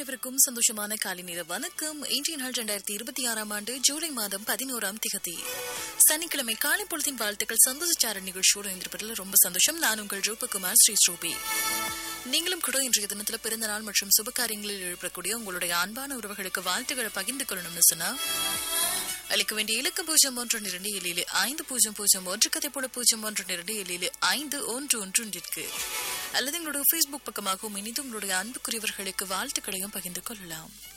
அனைவருக்கும் சந்தோஷமான காலை நேர வணக்கம் இன்றைய நாள் இரண்டாயிரத்தி இருபத்தி ஆறாம் ஆண்டு ஜூலை மாதம் பதினோராம் திகதி சனிக்கிழமை காலை பொழுதின் வாழ்த்துக்கள் சந்தோஷச்சார நிகழ்ச்சியோடு இருந்திருப்பதில் ரொம்ப சந்தோஷம் நான் உங்கள் ரூபகுமார் ஸ்ரீ ஸ்ரூபி நீங்களும் கூட இன்றைய தினத்துல பிறந்த நாள் மற்றும் சுப காரியங்களில் எழுப்பக்கூடிய உங்களுடைய அன்பான உறவுகளுக்கு வாழ்த்துக்களை பகிர்ந்து கொள்ளணும்னு சொன்னா அளிக்க வேண்டிய இலக்கு பூஜ்ஜியம் ஒன்று இரண்டு ஏழில் ஐந்து பூஜ்ஜியம் பூஜ்ஜியம் ஒன்று கதை போல பூஜ்ஜியம் ஒன்று இரண்டு ஏழில் ஐந்து ஒன்று ஒன்று ஒன்றிற்கு அல்லது எங்களுடைய ஃபேஸ்புக் பக்கமாகவும் இனிது உங்களுடைய அன்புக்குரியவர்களுக்கு வாழ்த்துக்களையும் பகிர்ந்து கொள்ளலாம்